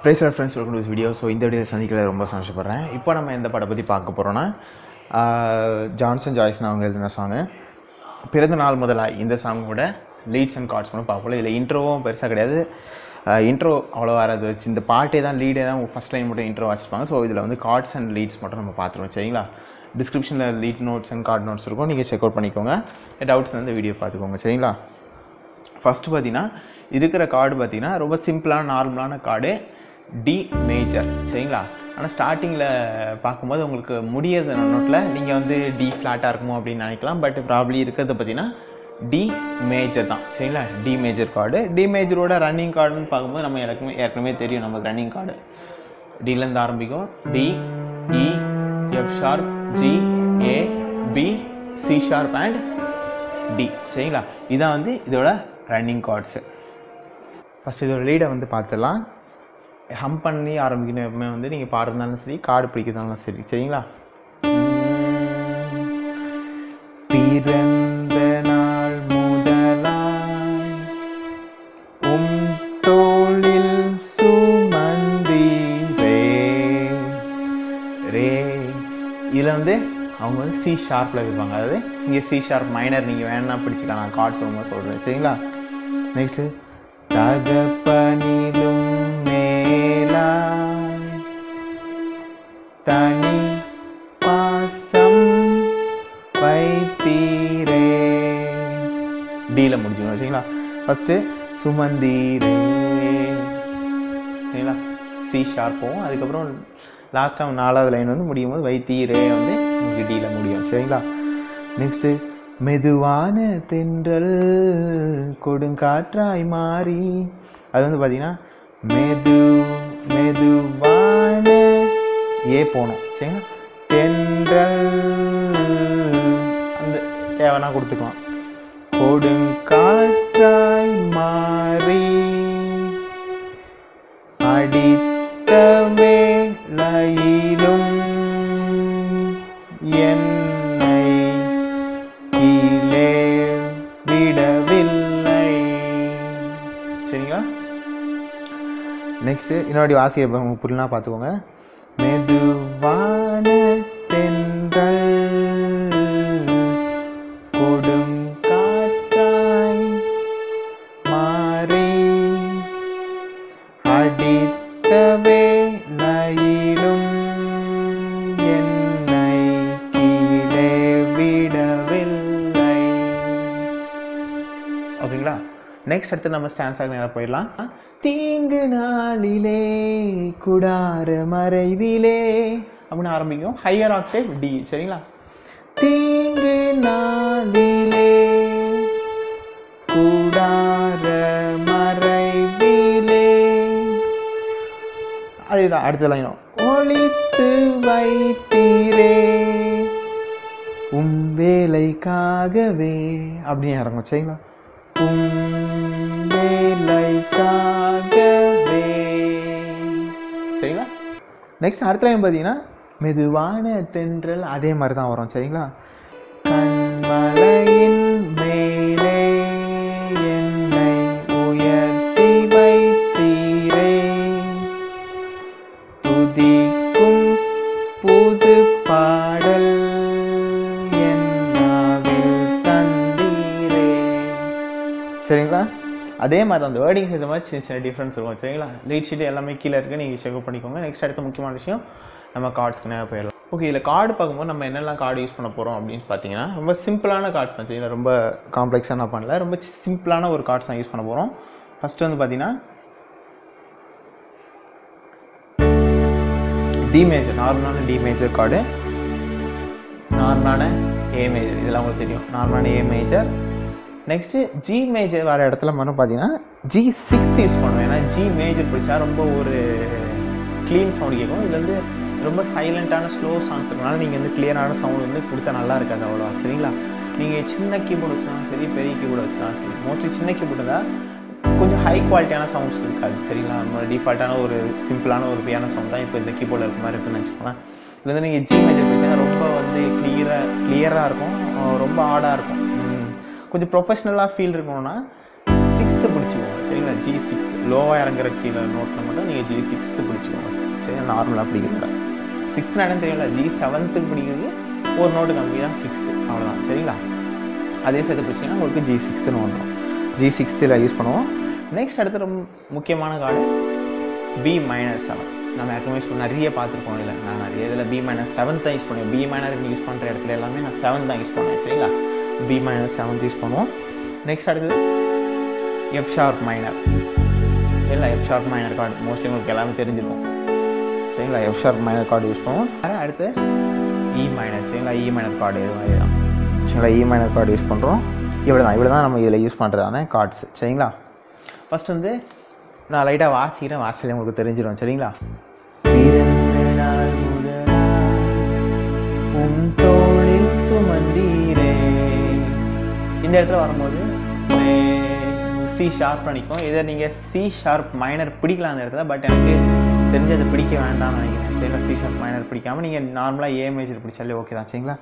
Price friends welcome to video so இந்த video சந்திக்கல ரொம்ப சந்தோஷப்படுறேன் இப்போ நம்ம எந்த படம் பற்றி பார்க்க போகிறோன்னா ஜான்சன் ஜாய்ஸ்னு அவங்க எழுதின சாங்கு பிறந்த நாள் முதலாய் இந்த சாங்கோட லீட்ஸ் அண்ட் கார்ட்ஸ் மட்டும் பார்ப்போம் இதில் இன்ட்ரோவும் பெருசாக கிடையாது இன்ட்ரோ அவ்வளோ வராது வச்சு இந்த பாட்டே தான் லீடே தான் ஃபஸ்ட் லைன் மட்டும் இன்ட்ரோ வச்சுப்பாங்க ஸோ இதில் வந்து கார்ட்ஸ் அண்ட் லீட்ஸ் மட்டும் நம்ம பார்த்துருவோம் சரிங்களா டிஸ்கிரிப்ஷனில் lead notes and chord notes இருக்கும் நீங்கள் செக் அவுட் பண்ணிக்கோங்க டவுட்ஸ் வந்து வீடியோ பார்த்துக்கோங்க சரிங்களா ஃபஸ்ட்டு பார்த்தீங்கன்னா இருக்கிற கார்டு பார்த்தீங்கன்னா ரொம்ப சிம்பிளான நார்மலான கார்டு டி மேஜர் சரிங்களா ஆனால் ஸ்டார்டிங்கில் பார்க்கும்போது உங்களுக்கு முடியறது நோட்டில் நீங்கள் வந்து டி ஃப்ளாட்டாக இருக்குமோ அப்படின்னு நினைக்கலாம் பட் ப்ராப்ளி இருக்கிறது பார்த்தீங்கன்னா டி மேஜர் தான் சரிங்களா டி மேஜர் கார்டு டி மேஜரோட ரன்னிங் கார்டுன்னு பார்க்கும்போது நம்ம எனக்குமே ஏற்கனவே தெரியும் நமக்கு ரன்னிங் கார்டு டிலேருந்து ஆரம்பிக்கும் D E F sharp G A B C sharp and D சரிங்களா இதான் வந்து இதோட ரன்னிங் கார்ட்ஸு ஃபஸ்ட் இதோட லீடை வந்து பார்த்துடலாம் ஹம் பண்ணி ஆரம்பிக்கணும் எப்பவுமே வந்து நீங்கள் பாடுறதாலும் சரி கார்டு பிடிக்கிறதாலும் சரி சரிங்களா பிறந்த நாள் முதலாய் உம் தோளில் சுமந்தீரே ரே இதில் வந்து அவங்க வந்து சி ஷார்ப்பில் இருப்பாங்க அதாவது இங்கே சி ஷார்ப் மைனர் நீங்கள் வேணா பிடிச்சிக்கலாம் நான் கார்ட்ஸ் ரொம்ப சொல்கிறேன் சரிங்களா நெக்ஸ்ட்டு தகப்பனிலும் மேலாய் தனி பாசம் வைத்தீரே டியில் முடிச்சுக்கணும் சரிங்களா ஃபஸ்ட்டு சுமந்தீரே சரிங்களா சி ஷார்ப் போகும் அதுக்கப்புறம் லாஸ்ட்டாக நாலாவது லைன் வந்து முடியும் போது வைத்தீரே வந்து உங்களுக்கு டியில் முடியும் சரிங்களா நெக்ஸ்ட்டு மெதுவான தென்றல் கொடுங்காற்றாய் மாறி அது வந்து பார்த்தீங்கன்னா மெது மெதுவான ஏ போகணும் சரிங்களா தென்றல் அந்த தேவைன்னா கொடுத்துக்கலாம் கொடுங்காற்றாய் மாறி அடித்த வேளையிலும் என்னை கீழே விடவில்லை சரிங்களா நெக்ஸ்ட் இன்னொரு வாசிக்க உங்களுக்கு புரியலனா பார்த்துக்கோங்க மெதுவான தென்றல் கொடும் காற்றாய் மாறி அடித்த வேளையிலும் என்னை கீழே விடவில்லை ஓகேங்களா நெக்ஸ்ட் அடுத்து நம்ம ஸ்டான்ஸாக நேரம் போயிடலாம் தீங்கு நாளிலே குடார மறைவிலே அப்படின்னு ஆரம்பிக்கும் ஹையர் ஆக்டேவ் டி சரிங்களா தீங்கு நாளிலே குடார மறைவிலே அதுதான் அடுத்த லைனும் ஒளித்து வைத்தீரே உம் வேலைக்காகவே அப்படின்னு இறங்கும் சரிங்களா உம் வேலைக்காகவே சரிங்களா நெக்ஸ்ட் அடுத்த லைன் பார்த்தீங்கன்னா மெதுவான தென்றல் அதே மாதிரி தான் வரும் சரிங்களா கண்மலையின் மேலே என்னை உயர்த்தி வைத்தீரே துதிக்கும் புது பாடல் என்னாவில் தந்தீரே சரிங்களா அதே மாதிரி அந்த வேர்டிங்ஸ் இது மாதிரி சின்ன சின்ன டிஃப்ரென்ஸ் இருக்கும் சரிங்களா லீட் ஷீட் எல்லாமே கீழே இருக்குது நீங்கள் செக்அப் பண்ணிக்கோங்க நெக்ஸ்ட் அடுத்த முக்கியமான விஷயம் நம்ம கார்ட்ஸ்க்கு நேரம் போயிடலாம் ஓகே இதில் கார்டு பார்க்கும்போது நம்ம என்னெல்லாம் கார்டு யூஸ் பண்ண போகிறோம் அப்படின்னு பார்த்தீங்கன்னா ரொம்ப சிம்பிளான கார்ட்ஸ் தான் சரிங்களா ரொம்ப காம்ப்ளெக்ஸாக நான் பண்ணல ரொம்ப சிம்பிளான ஒரு கார்ட்ஸ் தான் யூஸ் பண்ண போகிறோம் ஃபஸ்ட்டு வந்து பார்த்தீங்கன்னா டி மேஜர் நார்மலான டி மேஜர் கார்டு நார்மலான ஏ மேஜர் இதெல்லாம் உங்களுக்கு தெரியும் நார்மலான A major next G major வர இடத்துல மட்டும் பார்த்தீங்கன்னா ஜி சிக்ஸ்த் யூஸ் பண்ணுவேன் ஏன்னா ஜி மேஜர் பிடிச்சா ரொம்ப ஒரு க்ளீன் சவுண்ட் கேட்கும் இது வந்து ரொம்ப சைலண்ட்டான ஸ்லோ சாங்ஸ் இருக்கனால நீங்கள் வந்து கிளியரான சவுண்ட் வந்து கொடுத்தா நல்லா இருக்காது அவ்வளோ சரிங்களா நீங்கள் சின்ன கீபோர்டு வச்சாலும் சரி பெரிய கீபோர்டு வச்சாலும் சரி மோஸ்ட்லி சின்ன கீபோர்டு தான் கொஞ்சம் ஹை குவாலிட்டியான சவுண்ட்ஸ் இருக்காது சரிங்களா நம்ம டிஃபால்ட்டான ஒரு சிம்பிளான ஒரு பியானோ சவுண்ட் தான் இப்போ இந்த கீபோர்டில் இருக்க மாதிரி இருக்குன்னு வச்சுக்கோங்களேன் இது வந்து நீங்கள் ஜி மேஜர் வச்சா ரொம்ப வந்து கிளியராக கிளியராக இருக்கும் அஹ் ரொம்ப ஆடாக இருக்கும் ம். கொஞ்சம் ப்ரொஃபஷ்னலாக ஃபீல் இருக்கணும்னா சிக்ஸ்த்து பிடிச்சிக்கோங்க சரிங்களா ஜி சிக்ஸ்த் லோவாக இறங்குற கீழே நோட்டில் மட்டும் நீங்கள் ஜி சிக்ஸ்த்து பிடிச்சிக்கோங்க சரி நார்மலாக பிடிக்கிறத சிக்ஸ்த் இடம் தெரியல ஜி செவன்த்துக்கு பிடிக்கிறது ஒரு நோட்டு கம்மி தான் சிக்ஸ்த்து அவ்வளோதான் சரிங்களா அதே சேர்த்து பிடிச்சிங்கன்னா உங்களுக்கு ஜி சிக்ஸ்த்துன்னு வந்துடும் ஜி சிக்ஸ்த்தில் யூஸ் பண்ணுவோம் நெக்ஸ்ட் அடுத்து ரொம்ப முக்கியமான கார்டு பி மைனர் செவன் நம்ம ஏற்கனவே சொல் நிறைய பார்த்துருக்கோம் இதில் நான் நிறைய இதில் பி மைனர் செவன்த் தான் யூஸ் பண்ணுவேன் பி மைனர் யூஸ் பண்ணுற இடத்துல எல்லாமே நான் செவன் தான் யூஸ் பண்ணுவேன் சரிங்களா பி மைனர் செவன்த் யூஸ் பண்ணுவோம் நெக்ஸ்ட் அடுத்து எஃப் ஷார்ப் மைனர் சரிங்களா F sharp minor chord mostly உங்களுக்கு எல்லாமே தெரிஞ்சிருக்கும் சரிங்களா F sharp minor chord use பண்ணுவோம் அடுத்து இ மைனர் சரிங்களா இ மைனர் கார்டு இது மாதிரி தான் சரிங்களா இ மைனர் கார்டு யூஸ் பண்ணுறோம் இவ்வளோ தான் இவ்வளோ தான் நம்ம இதில் யூஸ் பண்ணுறதான கார்ட்ஸ் சரிங்களா ஃபஸ்ட் வந்து நான் லைட்டாக வாசிக்கிறேன் வாசிலே உங்களுக்கு தெரிஞ்சிடும் சரிங்களா பிறந்த நாள் முதலாய் உன் தோளில் சுமந்தீரே இந்த இடத்துல வரும்போது சி ஷார்ப் நினைக்கும் இதை நீங்கள் சி ஷார்ப் மைனர் பிடிக்கலாம் அந்த இடத்துல பட் எனக்கு தெரிஞ்சது பிடிக்க வேண்டாம்னு நினைக்கிறேன் சரிங்களா சி ஷார்ப் மைனர் பிடிக்காம நீங்கள் நார்மலாக ஏ மேஜர் பிடிச்சாலே ஓகே தான் சரிங்களா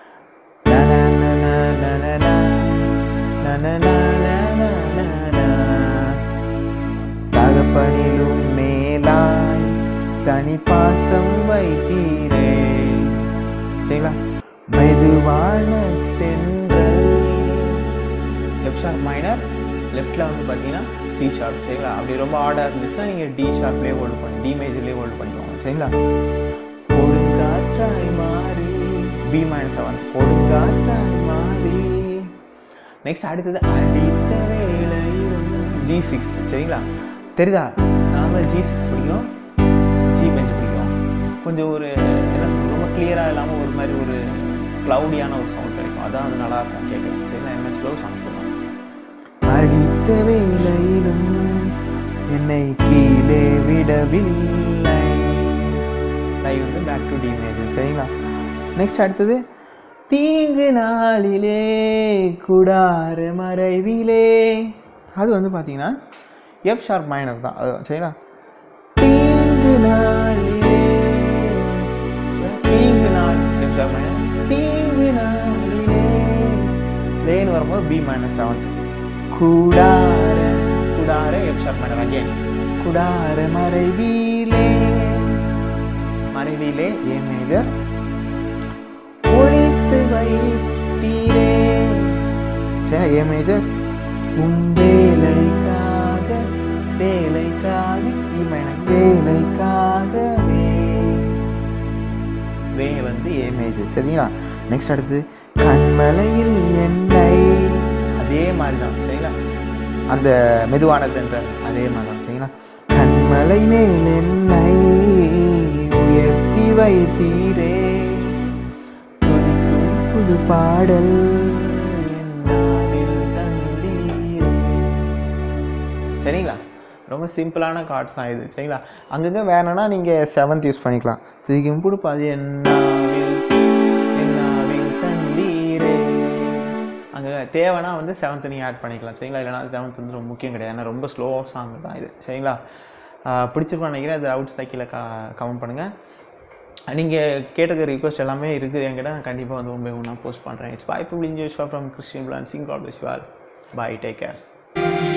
தகப்பனிலும் மேலாய் தனி பாசம் வைத்தீரே சரிங்களா மெதுவான தென்றல் லெஃப்ட் ஷார்ப் மைனர் லெஃப்ட்டில் வந்து பார்த்தீங்கன்னா சி ஷார்ப் சரிங்களா அப்படி ரொம்ப ஆர்டர் இருந்துச்சுன்னா நீங்கள் டி ஷார்ப்லேயே ஹோல்டு பண்ணி டி மேஜர்லேயே ஹோல்டு பண்ணிக்கோங்க சரிங்களா கொடுங்காற்றாய் மாறி பி மைனஸ் செவன் கொடுங்காற்றாய் மாறி நெக்ஸ்ட் அடுத்தது அடித்த வேலையிலும் ஜி சிக்ஸ் சரிங்களா தெரியுதா நார்மல் ஜி சிக்ஸ் பிடிக்கும் ஜி மேஜர் பிடிக்கும் கொஞ்சம் ஒரு என்ன சொல்றது ரொம்ப கிளியராக இல்லாமல் ஒரு மாதிரி ஒரு க்ளவுடியான ஒரு சவுண்ட் கிடைக்கும் அதான் அது நல்லா இருக்கும் கேட்குறேன் சரிங்களா என்ன ஸ்லோ சாங்ஸ் தான் அடித்த வேலையிலும் என்னை கீழே விடவில்லை லைவ் வந்து பேக் டு டி மேஜர் சரிங்களா நெக்ஸ்ட் அடுத்தது தீங்கு நாளிலே குடார மறைவிலே அது வந்து பார்த்தீங்கன்னா எஃப் ஷார்ப் மைனர் தான் அது சரிங்களா தீங்கு நாளிலே தீங்கு நாள் எஃப் ஷார்ப் மைனர் தீங்கு நாளிலே லேன் வரும்போது பி மைனஸ் செவன்த் குடார குடார எஃப் ஷார்ப் மைனர் அகேன் குடார மறைவிலே மறைவிலே ஏ மேஜர் ஒழித்து வைத்தீரே சரி ஏ மேஜர் உன் வேலைக்காக வேலைக்காக இ மைனர் வேலைக்காகவே வே வந்து ஏ மேஜர் சரிங்களா நெக்ஸ்ட் அடுத்து கண்மலையில் என்னை அதே மாதிரி தான் சரிங்களா அந்த மெதுவானதுன்ற அதே மாதிரி தான் சரிங்களா கண்மலை மேல் என்னை உயர்த்தி வைத்தீரே துதிக்கும் புது பாடல் என் நாவில் தந்தீரே. சரிங்களா ரொம்ப சிம்பிளான கார்ட்ஸ் தான் இது சரிங்களா அங்கங்கே வேணும்னா நீங்கள் செவன்த் யூஸ் பண்ணிக்கலாம் துதிக்கும் புது பாது என்னாவில் என்னாவில் தந்தீரே அங்கே தேவைன்னா வந்து செவன்த் நீங்கள் ஆட் பண்ணிக்கலாம் சரிங்களா இல்லைனா செவன்த் வந்து ரொம்ப முக்கியம் கிடையாது ஏன்னா ரொம்ப ஸ்லோ சாங் தான் இது சரிங்களா ஆஹ் பிடிச்சிருப்பான்னு நினைக்கிறேன் அது அவுட் சைக்கிளில் க கமெண்ட் பண்ணுங்கள் நீங்கள் கேட்டிருக்க ரிக்வஸ்ட் எல்லாமே இருக்குது என்கிட்ட நான் கண்டிப்பாக வந்து ஒன்று ஒன்றா போஸ்ட் பண்ணுறேன் இட்ஸ் பாய் பிள்ளைங்க from Christian plan sing call bye take care